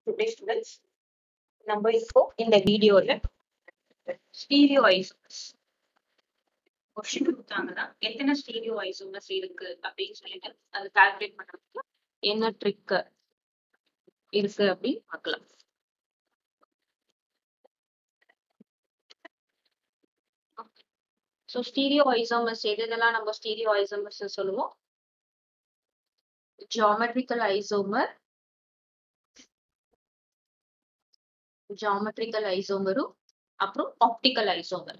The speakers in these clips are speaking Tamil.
டுடே ஸ்டூடெண்ட்ஸ் நம்ம இப்போ இந்த வீடியோல ஸ்டீரியோ ஐசோமர்ஸ் கொஸ்டின் கொடுத்தாங்கன்னா எத்தனை ஸ்டீரியோ ஐசோமர்ஸ் இருக்கு அப்படின்னு சொல்லிட்டு அதை கால்குலேட் பண்றதுக்கு என்ன ட்ரிக் இருக்கு அப்படின்னு பார்க்கலாம் ஸோ ஸ்டீரியோ ஐசோமர்ஸ் எது இதெல்லாம் நம்ம ஸ்டீரியோ ஐசோமர்ஸ் சொல்லுவோம் ஜாமெட்ரிக்கல் ஐசோமர் ஜாமெட்ரிக்கல் ஐசோமரும் அப்புறம் ஆப்டிக்கல் ஐசோமர்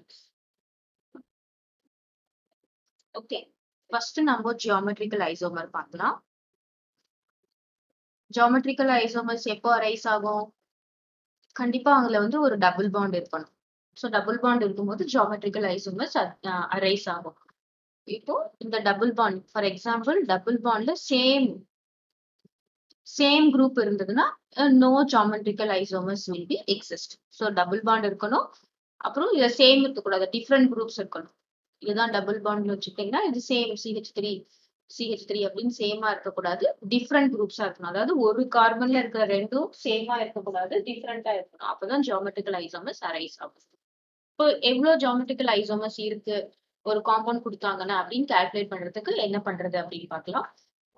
ஓகே ஃபர்ஸ்ட் நம்ம ஜியாமெட்ரிக்கல் ஐசோமர் பார்க்கலாம் ஜியாமெட்ரிக்கல் ஐசோமர்ஸ் எப்போ அரைஸ் ஆகும் கண்டிப்பா அதுல வந்து ஒரு டபுள் பாண்ட் இருக்கணும் ஸோ டபுள் பாண்ட் இருக்கும்போது ஜியாமெட்ரிக்கல் ஐசோமர்ஸ் அரைஸ் ஆகும் இப்போ இந்த double bond for example double பாண்ட்ல சேம் சேம் குரூப் இருந்ததுன்னா no geometrical isomers will be exist so double bond இருக்கணும் அப்புறம் இதுல சேம் இருக்கக்கூடாது டிஃப்ரெண்ட் குரூப்ஸ் இருக்கணும் இதுதான் டபுள் பாண்ட் வச்சுக்கிட்டீங்கன்னா இது same CH three CH three அப்படின்னு சேமா இருக்கக்கூடாது டிஃப்ரெண்ட் குரூப்ஸா இருக்கணும் அதாவது ஒரு கார்பன்ல இருக்கிற ரெண்டும் சேமா இருக்கக்கூடாது டிஃப்ரெண்டா இருக்கணும் அப்பதான் ஜாமெட்ரிக்கல் ஐசோமர்ஸ் அரைஸ் ஆகும் இப்போ எவ்வளவு ஜாமெட்ரிக்கல் ஐசோமர்ஸ் இருக்கு ஒரு காம்பவுண்ட் கொடுத்தாங்கன்னா அப்படின்னு கால்குலேட் பண்றதுக்கு என்ன பண்றது அப்படின்னு பார்க்கலாம்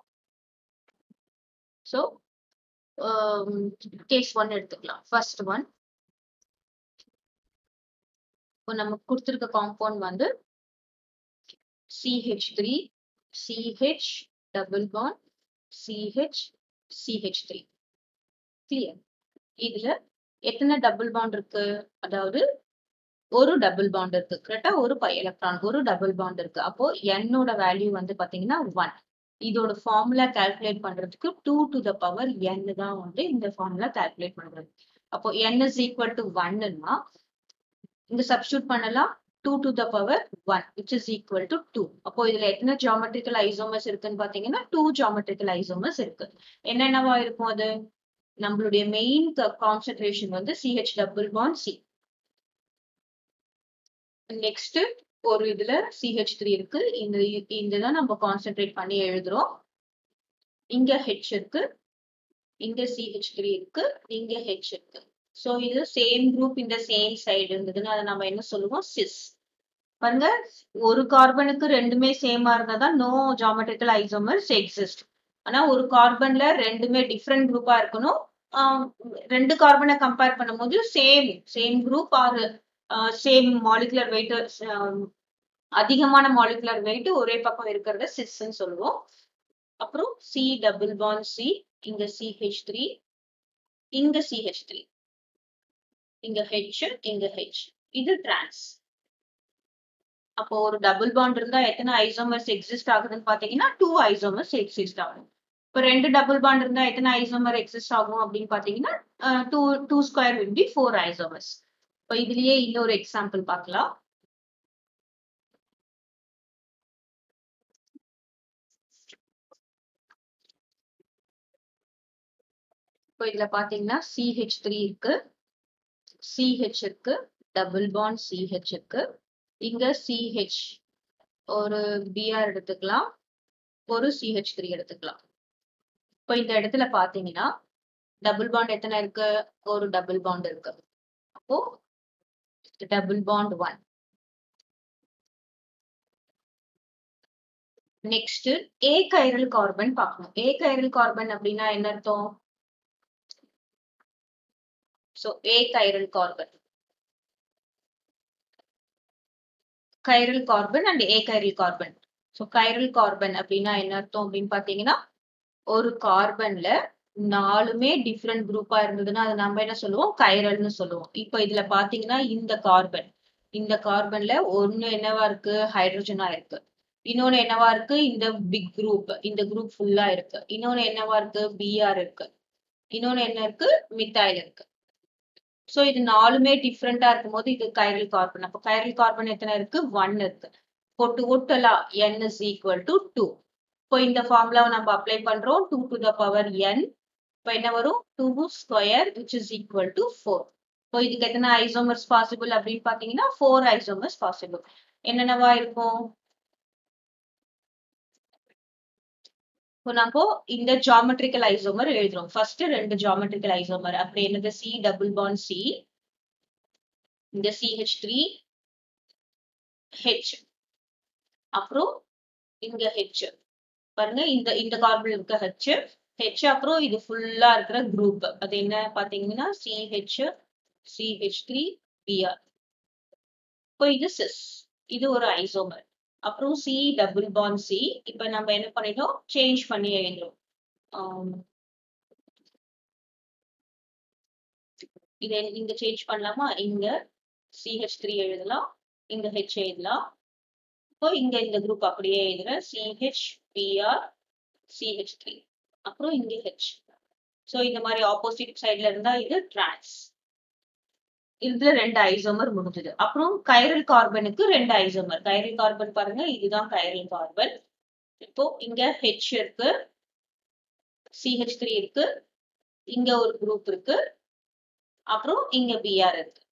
ஸோ கேஸ் ஒன் எடுத்துக்கலாம் ஃபர்ஸ்ட் ஒன் இப்போ நமக்கு கொடுத்துருக்க காம்பவுண்ட் வந்து CH three CH double bond CH CH three clear இதுல எத்தனை டபுள் பாண்ட் இருக்கு அதாவது ஒரு டபுள் பாண்ட் இருக்கு கரெக்டா ஒரு பை எலக்ட்ரான் ஒரு டபுள் பாண்ட் இருக்கு அப்போ என்னோட வேல்யூ வந்து பாத்தீங்கன்னா ஒன் இதோட ஃபார்முலா கால்குலேட் பண்றதுக்கு two to the power N தான் வந்து இந்த ஃபார்முலா கால்குலேட் பண்றது அப்போ என் இஸ் ஈக்குவல் டு ஒன்னுன்னா இங்க சப்ஸ்டியூட் பண்ணலாம் two to the power one which is equal to two அப்போ இதுல எத்தனை ஜாமெட்ரிக்கல் ஐசோமர்ஸ் இருக்குன்னு பாத்தீங்கன்னா டூ ஜாமெட்ரிக்கல் ஐசோமர்ஸ் இருக்கு என்னென்னவா இருக்கும் அது நம்மளுடைய மெயின் கான்சென்ட்ரேஷன் வந்து CH double bond C next ஒரு இதுல சிஹெச் த்ரீ இருக்கு இந்த இதுதான் நம்ம கான்சென்ட்ரேட் பண்ணி எழுதுறோம் இங்க ஹெச் இருக்கு இங்க சிஹெச் த்ரீ இருக்கு இங்க ஹெச் இருக்கு ஸோ இது சேம் குரூப் இந்த சேம் சைடு இருந்ததுன்னா அதை நம்ம என்ன சொல்லுவோம் சிஸ் பாருங்க ஒரு கார்பனுக்கு ரெண்டுமே சேமா இருந்தாதான் நோ ஜாமெட்ரிக்கல் ஐசோமர்ஸ் எக்ஸிஸ்ட் ஆனா ஒரு கார்பன்ல ரெண்டுமே டிஃப்ரெண்ட் குரூப்பா இருக்கணும் ரெண்டு கார்பனை கம்பேர் பண்ணும்போது same same group R same molecular weight அதிகமான மாலிகுலர் வெயிட் ஒரே பக்கம் இருக்கிறத சிஸ்ன்னு சொல்லுவோம் அப்புறம் சி டபுள் பாண்ட் சி இங்க சிஹெச் த்ரீ இங்க சிஹெச் த்ரீ இங்க ஹெச் இங்க ஹெச் இது டிரான்ஸ் அப்போ ஒரு டபுள் பாண்ட் இருந்தா எத்தனை ஐசோமர்ஸ் எக்ஸிஸ்ட் ஆகுதுன்னு பாத்தீங்கன்னா டூ ஐசோமர்ஸ் எக்ஸிஸ்ட் ஆகும் இப்போ ரெண்டு டபுள் பாண்ட் இருந்தா எத்தனை ஐசோமர் எக்ஸிஸ்ட் ஆகும் அப்படின்னு பாத்தீங்கன்னா two two square will be four isomers இப்போ இதுலயே இன்னொரு எக்ஸாம்பிள் பார்க்கலாம் இப்போ இதுல பாத்தீங்கன்னா சிஹெச் த்ரீ இருக்கு சிஹெச் இருக்கு டபுள் பாண்ட் சிஹெச் இருக்கு இங்க சிஹெச் ஒரு பிஆர் எடுத்துக்கலாம் ஒரு சிஹெச் த்ரீ எடுத்துக்கலாம் இப்போ இந்த இடத்துல பாத்தீங்கன்னா டபுள் பாண்ட் எத்தனை இருக்கு ஒரு டபுள் பாண்ட் இருக்கு அப்போ double bond one next achiral carbon பார்க்கணும் ஏ கைரல் கார்பன் அப்படின்னா என்ன அர்த்தம் so achiral carbon chiral carbon and achiral carbon so chiral carbon அப்படின்னா என்ன அர்த்தம் அப்படின்னு பாத்தீங்கன்னா ஒரு கார்பன்ல நாலுமே டிஃப்ரெண்ட் குரூப்பா இருந்ததுன்னா அதை நம்ம என்ன சொல்லுவோம் கைரல்னு சொல்லுவோம் இப்போ இதுல பாத்தீங்கன்னா இந்த கார்பன் இந்த கார்பன்ல ஒண்ணு என்னவா இருக்கு ஹைட்ரஜனா இருக்கு இன்னொன்னு என்னவா இருக்கு இந்த பிக் குரூப் இந்த குரூப் ஃபுல்லா இருக்கு இன்னொன்னு என்னவா இருக்கு பிஆர் இருக்கு இன்னொன்னு என்ன இருக்கு மித்தாயில் இருக்கு சோ இது நாலுமே டிஃப்ரெண்டா இருக்கும் போது இது கைரல் கார்பன் அப்போ கைரல் கார்பன் எத்தனை இருக்கு ஒன் இருக்கு இப்போ டோட்டலா N is equal to two இப்போ இந்த ஃபார்முலாவை நம்ம அப்ளை பண்றோம் டூ டு த பவர் என் இப்போ என்ன வரும் two square which is equal to four இப்போ இதுக்கு எத்தனை ஐசோமர்ஸ் பாசிபிள் அப்படின்னு பாத்தீங்கன்னா ஃபோர் ஐசோமர்ஸ் பாசிபிள் என்னென்னவா இருக்கும் இப்போ நம்ம இந்த ஜாமெட்ரிக்கல் ஐசோமர் எழுதுறோம் ஃபர்ஸ்ட் ரெண்டு ஜாமெட்ரிக்கல் ஐசோமர் அப்படி என்னது சி டபுள் பாண்ட் சி இந்த சிஹெச் த்ரீ ஹெச் அப்புறம் இங்க ஹெச் பாருங்க இந்த இந்த கார்பன் இருக்க ஹெச் ஹெச் அப்புறம் இது ஃபுல்லா இருக்கிற குரூப் அது என்ன பாத்தீங்கன்னா சிஹெச் சிஹெச் த்ரீ பிஆர் இப்போ இது சிஸ் இது ஒரு ஐசோமர் அப்புறம் சி டபுள் பாண்ட் சி இப்ப நம்ம என்ன பண்ணிட்டோம் சேஞ்ச் பண்ணி எழுதுறோம் இதை இங்க சேஞ்ச் பண்ணலாமா இங்க சிஹெச் த்ரீ எழுதலாம் இங்க ஹெச் எழுதலாம் இப்போ இங்க இந்த குரூப் அப்படியே எழுதுற சிஹெச் பிஆர் சிஹெச் த்ரீ அப்புறம் இங்க ஹெச் ஸோ இந்த மாதிரி ஆப்போசிட் சைட்ல இருந்தா இது டிரான்ஸ் இதுல ரெண்டு ஐசோமர் முடிஞ்சது அப்புறம் கைரல் கார்பனுக்கு ரெண்டு ஐசோமர் கைரல் கார்பன் பாருங்க இதுதான் கைரல் கார்பன் இப்போ இங்க ஹெச் இருக்கு சிஹெச் த்ரீ இருக்கு இங்க ஒரு குரூப் இருக்கு அப்புறம் இங்க பிஆர் இருக்கு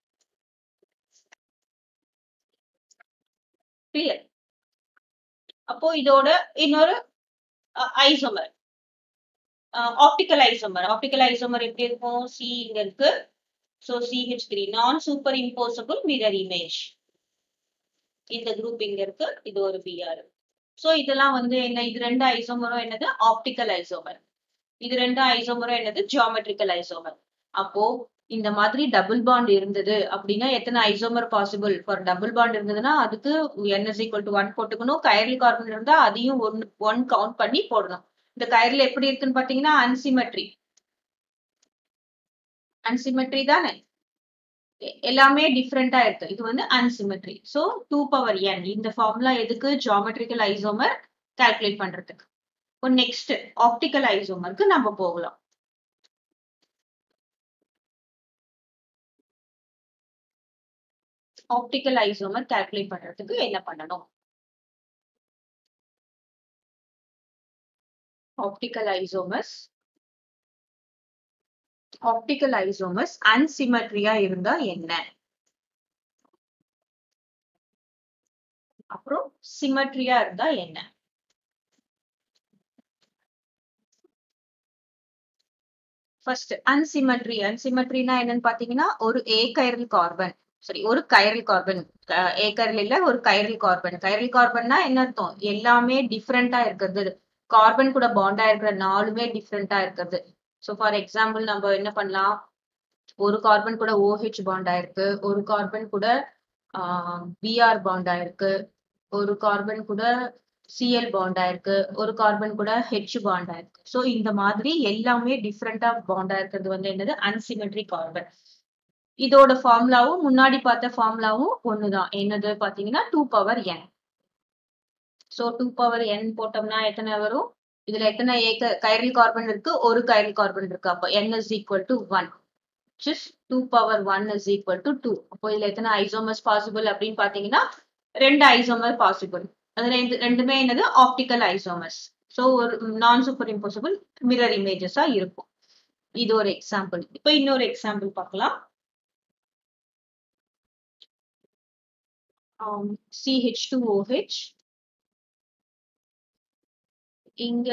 கிளியர் அப்போ இதோட இன்னொரு isomer optical isomer optical isomer எப்படி இருக்கும் சி இங்க இருக்கு ஸோ சிஹெச் த்ரீ நான் சூப்பர் இம்போசபிள் மிரர் இமேஜ் இந்த குரூப் இங்க இருக்கு இது ஒரு பிஆர் ஸோ இதெல்லாம் வந்து என்ன இது ரெண்டு ஐசோமரும் என்னது ஆப்டிக்கல் ஐசோமர் இது ரெண்டு ஐசோமரும் என்னது ஜியாமெட்ரிக்கல் ஐசோமர் அப்போ இந்த மாதிரி டபுள் பாண்ட் இருந்தது அப்படின்னா எத்தனை isomer possible for double bond இருந்ததுன்னா அதுக்கு N is equal to one போட்டுக்கணும் கைரல் கார்பன் இருந்தா அதையும் ஒன் ஒன் கவுண்ட் பண்ணி போடணும் இந்த கைரல் எப்படி இருக்குன்னு பாத்தீங்கன்னா அன்சிமெட்ரி அன்சிமெட்ரி தானே எல்லாமே டிஃப்ரெண்டா இருக்கு இது வந்து asymmetry so two power N இந்த ஃபார்முலா எதுக்கு ஜியாமெட்ரிக்கல் ஐசோமர் கால்குலேட் பண்றதுக்கு இப்போ நெக்ஸ்ட் ஆப்டிக்கல் ஐசோமருக்கு நம்ம போகலாம் ஆப்டிக்கல் ஐசோமர் கால்குலேட் பண்றதுக்கு என்ன பண்ணணும் ஆப்டிக்கல் ஐசோமர்ஸ் ஆப்டிக்கல் ஐசோமர்ஸ் அன்சிமெட்ரியா இருந்தா என்ன அப்புறம் சிமெட்ரியா இருந்தா என்ன ஃபர்ஸ்ட் அன்சிமெட்ரி அன்சிமெட்ரினா என்னன்னு பாத்தீங்கன்னா ஒரு ஏ கைரல் கார்பன் சரி ஒரு கைரல் கார்பன் ஏ கைரல் இல்ல ஒரு கைரல் கார்பன் கைரல் கார்பன்னா என்ன அர்த்தம் எல்லாமே டிஃப்ரெண்டா இருக்கிறது கார்பன் கூட பாண்டா இருக்கிற நாலுமே டிஃப்ரெண்டா இருக்கிறது ஸோ ஃபார் எக்ஸாம்பிள் நம்ம என்ன பண்ணலாம் ஒரு கார்பன் கூட ஓஹெச் பாண்ட் ஆயிருக்கு ஒரு கார்பன் கூட பிஆர் பாண்ட் ஆயிருக்கு ஒரு கார்பன் கூட சிஎல் பாண்ட் ஆயிருக்கு ஒரு கார்பன் கூட ஹெச் பாண்ட் ஆயிருக்கு ஸோ இந்த மாதிரி எல்லாமே டிஃப்ரெண்டா பாண்டா இருக்கிறது வந்து என்னது அன்சிமெட்ரி கார்பன் இதோட ஃபார்முலாவும் முன்னாடி பார்த்த ஃபார்முலாவும் ஒண்ணுதான் என்னது பாத்தீங்கன்னா two power n so two power n போட்டோம்னா எத்தனை வரும் இதுல எத்தனை ஏக கைரல் கார்பன் இருக்கு ஒரு கைரல் கார்பன் இருக்கு அப்போ என் is equal to one just two power one is equal to two அப்போ இதுல எத்தனை ஐசோமர்ஸ் பாசிபிள் அப்படின்னு பாத்தீங்கன்னா ரெண்டு ஐசோமர் பாசிபிள் அது ரெண்டு ரெண்டுமே என்னது ஆப்டிக்கல் ஐசோமர்ஸ் ஸோ ஒரு நான் சூப்பர் இம்போசிபிள் மிரர் இமேஜஸா இருக்கும் இது ஒரு எக்ஸாம்பிள் இப்போ இன்னொரு எக்ஸாம்பிள் பார்க்கலாம் சிஹெச் டூ ஓஹெச் இங்க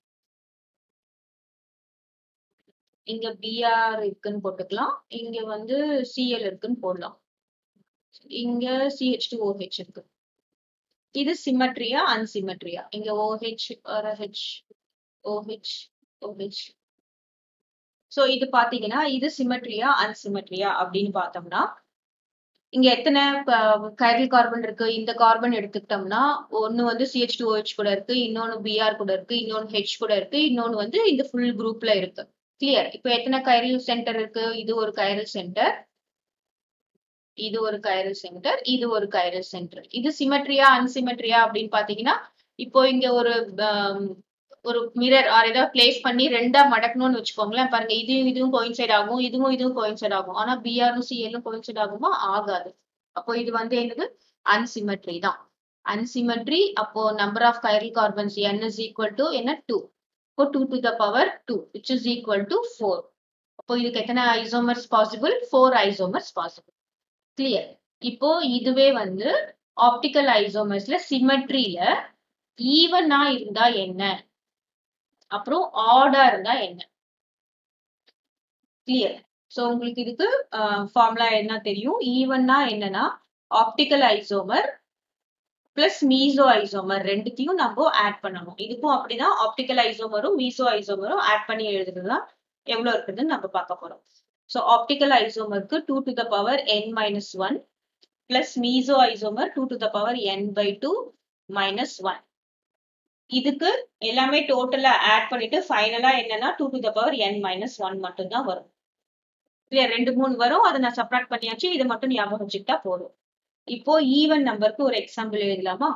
இங்க பிஆர் இருக்குன்னு போட்டுக்கலாம் இங்க வந்து சிஎல் இருக்குன்னு போடலாம் இங்க சிஹெச் டூ ஓஹெச் இருக்கு இது சிமெட்ரியா அன்சிமெட்ரியா இங்க OH H OH OH so இது பாத்தீங்கன்னா இது சிமெட்ரியா அன்சிமெட்ரியா அப்படின்னு பார்த்தோம்னா இங்க எத்தனை கைரல் கார்பன் இருக்கு இந்த கார்பன் எடுத்துக்கிட்டோம்னா ஒன்னு வந்து சிஹெச் டூ ஓஹெச் கூட இருக்கு இன்னொன்னு பிஆர் கூட இருக்கு இன்னொன்னு ஹெச் கூட இருக்கு இன்னொன்னு வந்து இந்த ஃபுல் குரூப்ல இருக்கு கிளியர் இப்போ எத்தனை கைரல் சென்டர் இருக்கு இது ஒரு கைரல் சென்டர் இது ஒரு கைரல் சென்டர் இது ஒரு கைரல் சென்டர் இது சிமெட்ரியா அன்சிமெட்ரியா அப்படின்னு பாத்தீங்கன்னா இப்போ இங்க ஒரு ஒரு மிரர் ஆர் ஏதாவது பிளேஸ் பண்ணி ரெண்டா மடக்கணும்னு வச்சுக்கோங்களேன் பாருங்க இதுவும் இதுவும் கோயின்சைட் ஆகும் இதுவும் இதுவும் கோயின்சைட் ஆகும் ஆனா பிஆரும் சிஎல்லும் கோயின்சைட் ஆகுமா ஆகாது அப்போ இது வந்து என்னது அன்சிமெட்ரி தான் அன்சிமெட்ரி அப்போ number of chiral carbons n is equal to என்ன டூ இப்போ two to the power two which is equal to four அப்போ இதுக்கு எத்தனை isomers possible four isomers possible clear இப்போ இதுவே வந்து ஆப்டிக்கல் ஐசோமர்ஸ்ல சிமெட்ரியில ஈவனா இருந்தா என்ன அப்புறம் ஆடா இருந்தா என்ன கிளியர் சோ உங்களுக்கு இதுக்கு ஃபார்முலா என்ன தெரியும் ஈவன்னா என்னன்னா optical isomer plus meso isomer ரெண்டுத்தையும் நம்ம ஆட் பண்ணணும் இதுக்கும் அப்படிதான் ஆப்டிக்கல் ஐசோமரும் மீசோ ஐசோமரும் ஆட் பண்ணி எழுதுறதுதான் எவ்வளவு இருக்குதுன்னு நம்ம பார்க்க போறோம் ஸோ ஆப்டிக்கல் ஐசோமருக்கு two to the power n minus one plus meso isomer two to the power n by two minus one இதுக்கு எல்லாமே டோட்டலா ஆட் பண்ணிட்டு ஃபைனலா என்னன்னா two to the power n minus one மட்டும் தான் வரும் இல்லையா ரெண்டு மூணு வரும் அதை நான் சப்ராக்ட் பண்ணியாச்சு இதை மட்டும் ஞாபகம் வச்சுக்கிட்டா போதும் இப்போ ஈவன் நம்பருக்கு ஒரு எக்ஸாம்பிள் எழுதலாமா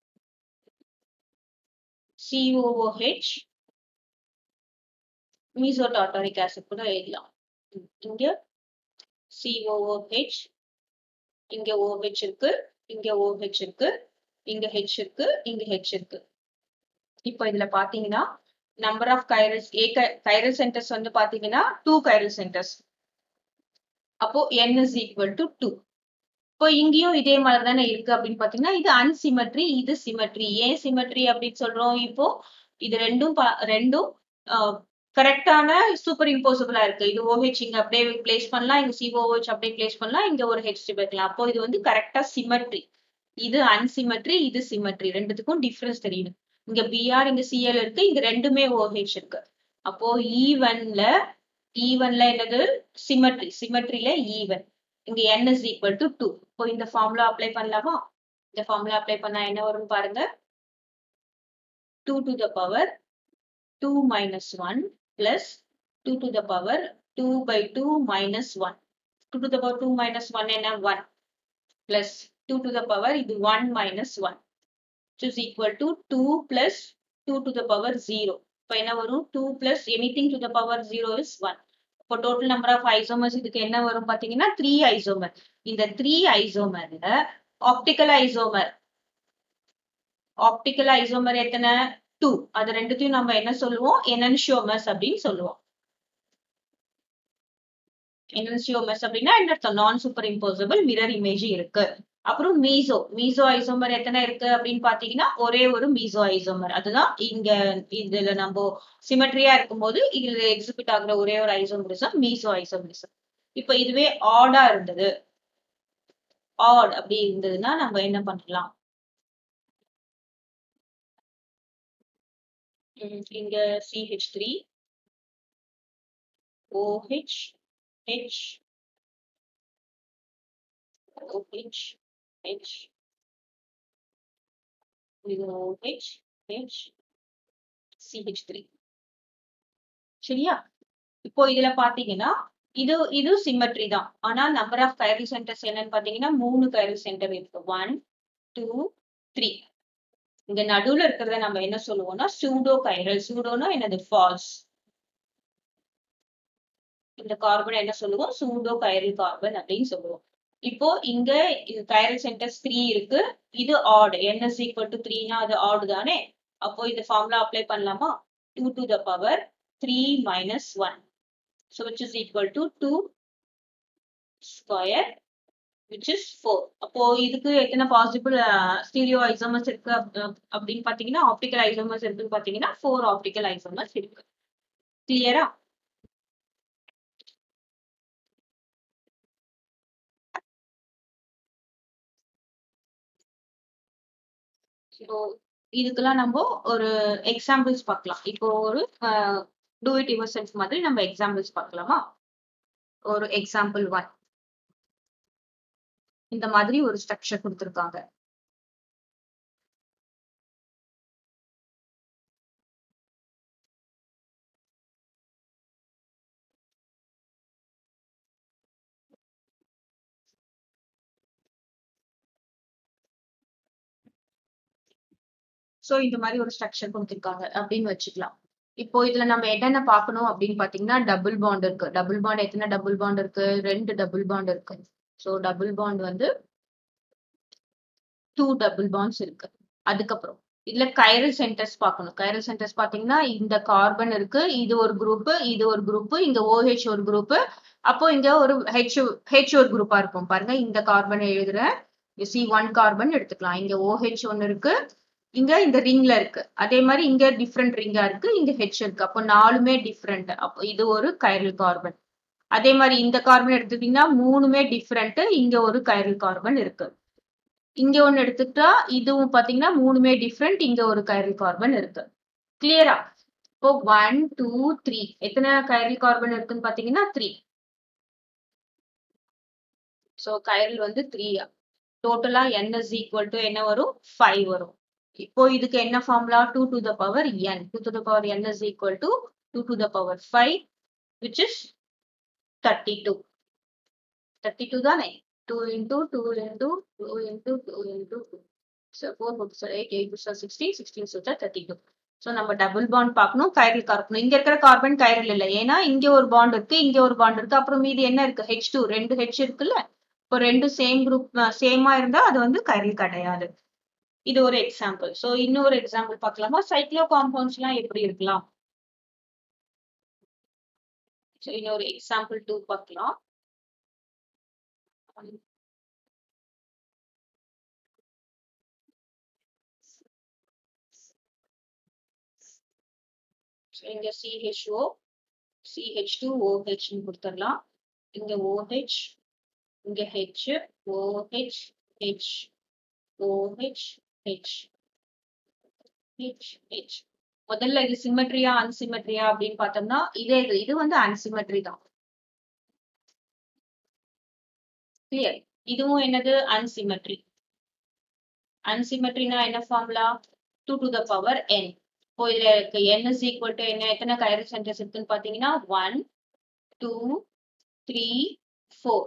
சிஓஓஹெச் மீசோ டாட்டாரிக் ஆசிட் கூட எழுதலாம் இங்க சிஓஓஹெச் இங்க ஓஹெச் இருக்கு இங்க ஓஹெச் இருக்கு இங்க ஹெச் இருக்கு இங்க ஹெச் இருக்கு இப்போ இதுல பாத்தீங்கன்னா நம்பர் ஆஃப் கைரல் ஏ கைரல் சென்டர்ஸ் வந்து பாத்தீங்கன்னா டூ கைரல் சென்டர்ஸ் அப்போ என் இஸ் ஈக்குவல் டு டூ இப்போ இங்கேயும் இதே மாதிரி தானே இருக்கு அப்படின்னு பாத்தீங்கன்னா இது அன்சிமெட்ரி இது சிமெட்ரி ஏன் சிமெட்ரி அப்படின்னு சொல்றோம் இப்போ இது ரெண்டும் ரெண்டும் கரெக்டான சூப்பர் இம்போசிபிளா இருக்கு இது ஓஹெச் இங்க அப்படியே பிளேஸ் பண்ணலாம் இங்க சிஓஹெச் அப்படியே பிளேஸ் பண்ணலாம் இங்க ஒரு ஹெச் வைக்கலாம் அப்போ இது வந்து கரெக்டா சிமெட்ரி இது அன்சிமெட்ரி இது சிமெட்ரி ரெண்டுத்துக்கும் டிஃபரன்ஸ் தெரியும் இங்க பிஆர் இங்க சிஎல் இருக்கு இங்க ரெண்டுமே ஓஹெச் இருக்கு அப்போ ஈவன்ல ஈவன்ல என்னது சிமெட்ரி சிமெட்ரியில ஈவன் இங்க n is equal to two இப்போ இந்த ஃபார்முலா அப்ளை பண்ணலாமா இந்த ஃபார்முலா அப்ளை பண்ணா என்ன வரும்னு பாருங்க two to the power two minus one plus two to the power two by two minus one two to the power two minus one என்ன one plus two to the power இது one minus one is equal to two plus two to the power zero இப்போ என்ன வரும் two plus anything to the power zero is one இப்போ டோட்டல் நம்பர் ஆஃப் ஐசோமர்ஸ் இதுக்கு என்ன வரும் பாத்தீங்கன்னா த்ரீ ஐசோமர் இந்த த்ரீ ஐசோமர்ல ஆப்டிக்கல் ஐசோமர் ஆப்டிக்கல் ஐசோமர் எத்தனை டூ அது ரெண்டுத்தையும் நம்ம என்ன சொல்லுவோம் எனன்ஷியோமர்ஸ் அப்படின்னு சொல்லுவோம் எனன்ஷியோமர்ஸ் அப்படின்னா என்ன அர்த்தம் நான் சூப்பர் இம்போசபிள் மிரர் இமேஜ் இருக்கு அப்புறம் மீசோ மீசோ ஐசோமர் எத்தனை இருக்கு அப்படின்னு பாத்தீங்கன்னா ஒரே ஒரு மீசோ ஐசோமர் அதுதான் இங்க இதுல நம்ம சிமெட்ரியா இருக்கும்போது இதுல எக்ஸிபிட் ஆகுற ஒரே ஒரு ஐசோமரிசம் மீசோ ஐசோமரிசம் இப்ப இதுவே ஆடா இருந்தது ஆட் அப்படி இருந்ததுன்னா நம்ம என்ன பண்ணலாம் இங்க CH three OH H OH H இது OH H CH3 சரியா இப்போ இதுல பாத்தீங்கன்னா இது இது சிமெட்ரி தான் ஆனா நம்பர் ஆஃப் கைரல் சென்டர்ஸ் என்னன்னு பாத்தீங்கன்னா மூணு கைரல் சென்டர் இருக்கு ஒன் டூ த்ரீ இங்க நடுவுல இருக்கிறத நம்ம என்ன சொல்லுவோம்னா சூடோ கைரல் சூடோனா என்னது ஃபால்ஸ் இந்த கார்பன் என்ன சொல்லுவோம் சூடோ கைரல் கார்பன் அப்படின்னு சொல்லுவோம் இப்போ இங்க கைரல் சென்டர்ஸ் த்ரீ இருக்கு இது odd n is equal to த்ரீனா அது ஆட் தானே அப்போ இந்த ஃபார்முலா அப்ளை பண்ணலாமா two to the power three minus one so which is equal to two square which is four அப்போ இதுக்கு எத்தனை பாசிபிள் ஸ்டீரியோ ஐசோமர்ஸ் இருக்கு அப்படின்னு பாத்தீங்கன்னா ஆப்டிக்கல் ஐசோமர்ஸ் இருக்குன்னு பாத்தீங்கன்னா ஃபோர் ஆப்டிக்கல் ஐசோமர்ஸ் இருக்கு கிளியரா ஸோ இதுக்கெல்லாம் நம்ம ஒரு எக்ஸாம்பிள்ஸ் பார்க்கலாம் இப்போ ஒரு டூ இட் யுவர் செல்ஃப் மாதிரி நம்ம எக்ஸாம்பிள்ஸ் பார்க்கலாமா ஒரு எக்ஸாம்பிள் ஒன் இந்த மாதிரி ஒரு ஸ்ட்ரக்சர் கொடுத்துருக்காங்க ஸோ இந்த மாதிரி ஒரு ஸ்ட்ரக்சர் கொடுத்துருக்காங்க அப்படின்னு வச்சுக்கலாம் இப்போ இதுல நம்ம என்னென்ன பார்க்கணும் அப்படின்னு பாத்தீங்கன்னா டபுள் பாண்ட் இருக்கு டபுள் பாண்ட் எத்தனை டபுள் பாண்ட் இருக்கு ரெண்டு டபுள் பாண்ட் இருக்கு ஸோ டபுள் பாண்ட் வந்து டூ டபுள் பாண்ட்ஸ் இருக்கு அதுக்கப்புறம் இதுல கைரல் சென்டர்ஸ் பார்க்கணும் கைரல் சென்டர்ஸ் பாத்தீங்கன்னா இந்த கார்பன் இருக்கு இது ஒரு குரூப் இது ஒரு குரூப் இங்க ஓஹெச் ஒரு குரூப் அப்போ இங்க ஒரு ஹெச் ஹெச் ஒரு குரூப்பா இருக்கும் பாருங்க இந்த கார்பன் எழுதுற சி ஒன் கார்பன் எடுத்துக்கலாம் இங்க ஓஹெச் ஒன்னு இருக்கு இங்க இந்த ரிங்ல இருக்கு அதே மாதிரி இங்க டிஃப்ரெண்ட் ரிங்கா இருக்கு இங்க ஹெச் இருக்கு அப்போ நாலுமே டிஃப்ரெண்ட் அப்போ இது ஒரு கைரல் கார்பன் அதே மாதிரி இந்த கார்பன் எடுத்துட்டீங்கன்னா மூணுமே டிஃப்ரெண்ட் இங்க ஒரு கைரல் கார்பன் இருக்கு இங்க ஒண்ணு எடுத்துக்கிட்டா இதுவும் பாத்தீங்கன்னா மூணுமே டிஃப்ரெண்ட் இங்க ஒரு கைரல் கார்பன் இருக்கு கிளியரா இப்போ ஒன் டூ த்ரீ எத்தனை கைரல் கார்பன் இருக்குன்னு பாத்தீங்கன்னா த்ரீ சோ கைரல் வந்து த்ரீ டோட்டலா n is equal to என்ன வரும் ஃபைவ் வரும் இப்போ இதுக்கு என்ன formula two to the power n two to the power n is equal to two to the power five which is thirty two thirty two தானே two into two into two into two into two so four four sir eight eight sir sixteen sixteen sir thirty two so நம்ம டபுள் பாண்ட் பார்க்கணும் கைரல் கார்பன் இங்க இருக்கிற கார்பன் கைரல் இல்லை ஏன்னா இங்க ஒரு பாண்ட் இருக்கு இங்க ஒரு பாண்ட் இருக்கு அப்புறம் மீதி என்ன இருக்கு ஹெச் டூ ரெண்டு ஹெச் இருக்குல்ல இப்போ ரெண்டு சேம் குரூப் சேமா இருந்தா அது வந்து கைரல் கிடையாது இது ஒரு எக்ஸாம்பிள் ஸோ இன்னொரு எக்ஸாம்பிள் பார்க்கலாமா சைக்ளோ காம்பவுண்ட்ஸ் எல்லாம் எப்படி இருக்கலாம் ஸோ இன்னொரு எக்ஸாம்பிள் டூ பார்க்கலாம் So, இங்க CHO CH2OH ன்னு கொடுத்துடலாம் இங்க OH இங்க H OH H OH H H H முதல்ல இது சிமெட்ரியா அன்சிமெட்ரியா அப்படின்னு பார்த்தோம்னா இதே இது இது வந்து அன்சிமெட்ரி தான் கிளியர் இதுவும் என்னது அன்சிமெட்ரி அன்சிமெட்ரினா என்ன formula two to the power என் இப்போ இதுல இருக்கு n is equal to என்ன எத்தனை கைரல் சென்டர்ஸ் இருக்குன்னு பாத்தீங்கன்னா one two three four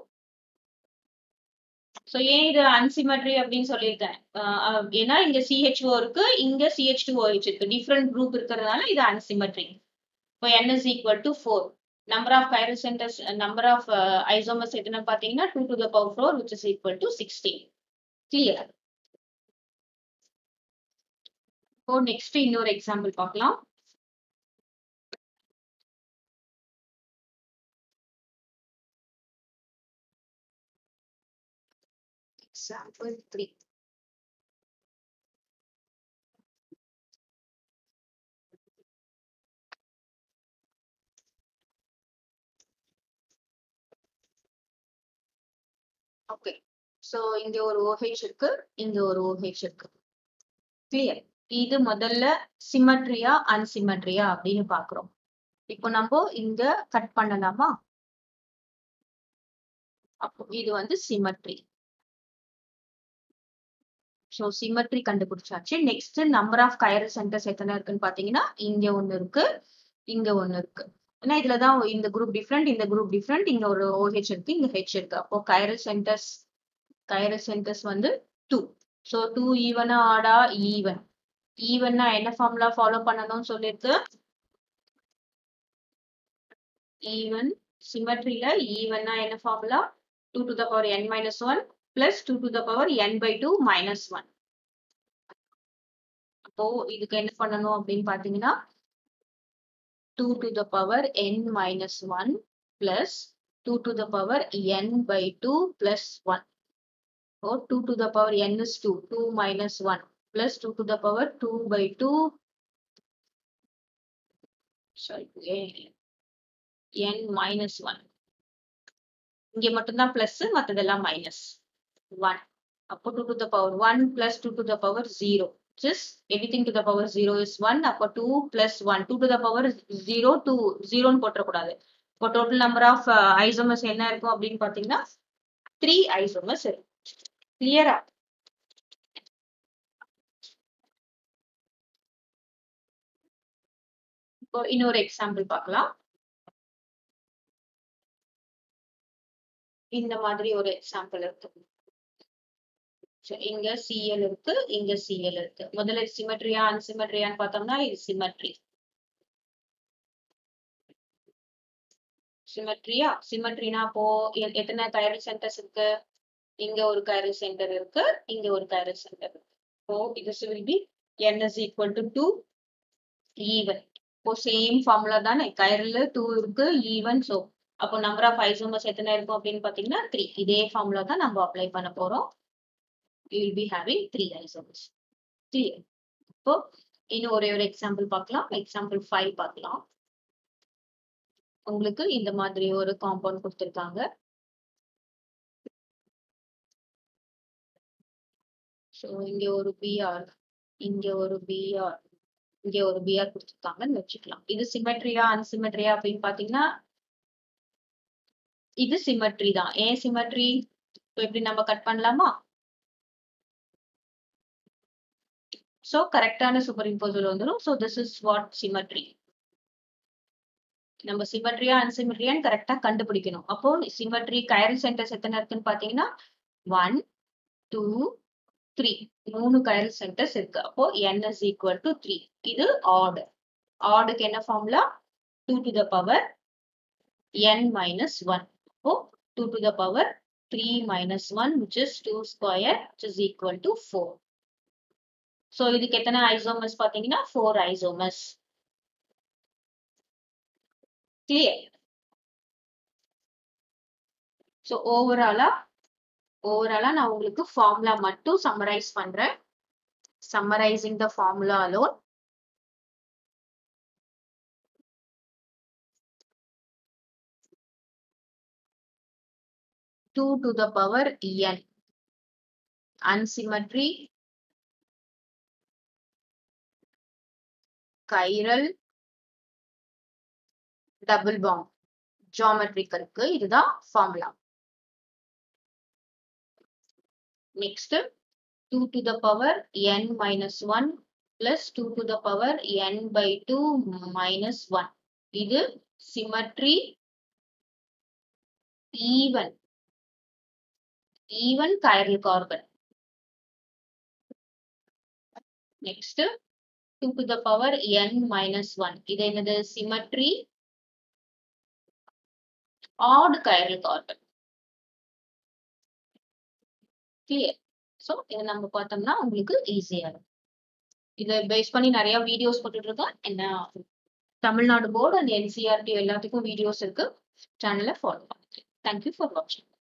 so ஏன் இது அன்சிமெட்ரி அப்படின்னு சொல்லியிருக்கேன் ஆஹ் ஏன்னா இங்க சிஹெச்ஓ இருக்கு இங்க சிஹெச் டூ ஓஹெச் இருக்கு டிஃப்ரெண்ட் குரூப் இருக்கிறதுனால இது அன்சிமெட்ரி இப்போ n is equal to four number of chiral centers number of isomers எத்தனை பாத்தீங்கன்னா two to the power four which is equal to sixteen clear இப்போ நெக்ஸ்ட் இன்னொரு எக்ஸாம்பிள் பார்க்கலாம் எக்ஸாம்பிள் த்ரீ ஓகே சோ இங்க ஒரு OH இருக்கு இங்க ஒரு OH இருக்கு கிளியர் இது முதல்ல சிமெட்ரியா அன்சிமெட்ரியா அப்படின்னு பாக்குறோம் இப்போ நம்ம இங்க கட் பண்ணலாமா அப்போ இது வந்து சிமெட்ரி ஸோ சிமெட்ரி கண்டுபிடிச்சாச்சு next number of chiral centers எத்தனை இருக்குன்னு பாத்தீங்கன்னா இங்க ஒண்ணு இருக்கு இங்க ஒண்ணு இருக்கு ஏன்னா இதுலதான் இந்த குரூப் டிஃப்ரெண்ட் இந்த குரூப் டிஃப்ரெண்ட் இங்க ஒரு ஓஹெச் இருக்கு இங்க ஹெச் இருக்கு அப்போ கைரல் சென்டர்ஸ் கைரல் சென்டர்ஸ் வந்து டூ ஸோ டூ ஈவனா ஆடா ஈவன் ஈவன்னா என்ன ஃபார்முலா ஃபாலோ பண்ணணும்னு சொல்லிருக்கு ஈவன் சிமெட்ரியில ஈவன்னா என்ன formula two to the power n minus one plus two to the power n by two minus one அப்போ இதுக்கு என்ன பண்ணணும் அப்படின்னு பாத்தீங்கன்னா two to the power n minus one plus two to the power n by two plus one So 2 to the power n is 2, 2 minus 1 plus 2 to the power 2 by 2. Sorry, n minus 1. இங்க மட்டும்தான் பிளஸ் மத்ததெல்லாம் மைனஸ் ஒன் அப்போ two to the power one plus two to the power zero just everything to the power zero is one அப்போ two plus one two to the power zero two ஜீரோன்னு போட்டக்கூடாது இப்போ டோட்டல் நம்பர் ஆஃப் ஐசோமஸ் என்ன இருக்கும் அப்படின்னு பாத்தீங்கன்னா த்ரீ ஐசோமஸ் இருக்கும் கிளியரா இப்போ இன்னொரு எக்ஸாம்பிள் பார்க்கலாம் இந்த மாதிரி ஒரு எக்ஸாம்பிள் இருக்கு So, இங்க சிஎல் இருக்கு இங்க சிஎல் இருக்கு முதல்ல சிமெட்ரியா அன்சிமெட்ரியான்னு பார்த்தோம்னா இது சிமெட்ரி சிமெட்ரியா சிமெட்ரினா அப்போ எ- எத்தனை கைரல் சென்டர்ஸ் இருக்கு இங்க ஒரு கைரல் சென்டர் இருக்கு இங்க ஒரு கைரல் சென்டர் இருக்கு ஸோ இது will be n is equal to 2 even இப்போ சேம் ஃபார்முலா தானே கைரல்ல டூ இருக்கு ஈவன் ஸோ அப்போ நம்பர் ஆஃப் ஐசோமர்ஸ் எத்தனை இருக்கும் அப்படின்னு பாத்தீங்கன்னா த்ரீ இதே ஃபார்முலா தான் நம்ம அப்ளை பண்ண போறோம் you will be having three isomers clear இப்போ இன்னும் ஒரே ஒரு எக்ஸாம்பிள் பார்க்கலாம் எக்ஸாம்பிள் ஃபைவ் பார்க்கலாம் உங்களுக்கு இந்த மாதிரி ஒரு காம்பவுண்ட் கொடுத்துருக்காங்க ஸோ இங்க ஒரு பிஆர் இங்க ஒரு பிஆர் இங்க ஒரு பிஆர் கொடுத்துருக்காங்கன்னு வச்சுக்கலாம் இது சிமெட்ரியா அன்சிமெட்ரியா அப்படின்னு பாத்தீங்கன்னா இது சிமெட்ரி தான் ஏன் சிமெட்ரி எப்படி நம்ம கட் பண்ணலாமா ஸோ கரெக்டான சூப்பர் இம்போசல் வந்துடும் so this is what symmetry நம்ம சிமெட்ரியா அன்சிமெட்ரியான்னு கரெக்டா கண்டுபிடிக்கணும் அப்போ சிமெட்ரி கைரல் சென்டர்ஸ் எத்தனை இருக்குன்னு பாத்தீங்கன்னா ஒன் டூ த்ரீ மூணு கைரல் சென்டர்ஸ் இருக்கு அப்போ என் இஸ் ஈக்குவல் டு த்ரீ இது ஆர்டர் ஆர்டுக்கு என்ன formula two to the power n minus one அப்போ two to the power three minus one which is two square which is equal to four so இதுக்கு எத்தனை ஐசோமஸ் பாத்தீங்கன்னா ஃபோர் ஐசோமஸ் கிளியர் ஸோ ஓவராலா ஓவராலா நான் உங்களுக்கு ஃபார்முலா மட்டும் சம்மரைஸ் பண்றேன் summarising the formula alone two to the power n unsymmetry chiral double bond ஜியாமெட்ரிக்கலுக்கு இதுதான் formula next two to the power n minus one plus two to the power n by two minus one இது symmetry even even chiral carbon next two to the power n minus one இது என்னது symmetry odd chiral carbon clear so இதை நம்ம பார்த்தோம்னா உங்களுக்கு ஈஸியா இருக்கும் இதை பேஸ் பண்ணி நிறைய வீடியோஸ் போட்டுட்டு இருக்கேன் என்ன தமிழ்நாடு போர்டு அண்ட் என்சிஆர்டி எல்லாத்துக்கும் வீடியோஸ் இருக்கு சேனலை ஃபாலோ பண்ணுங்க தேங்க்யூ ஃபார் வாட்சிங்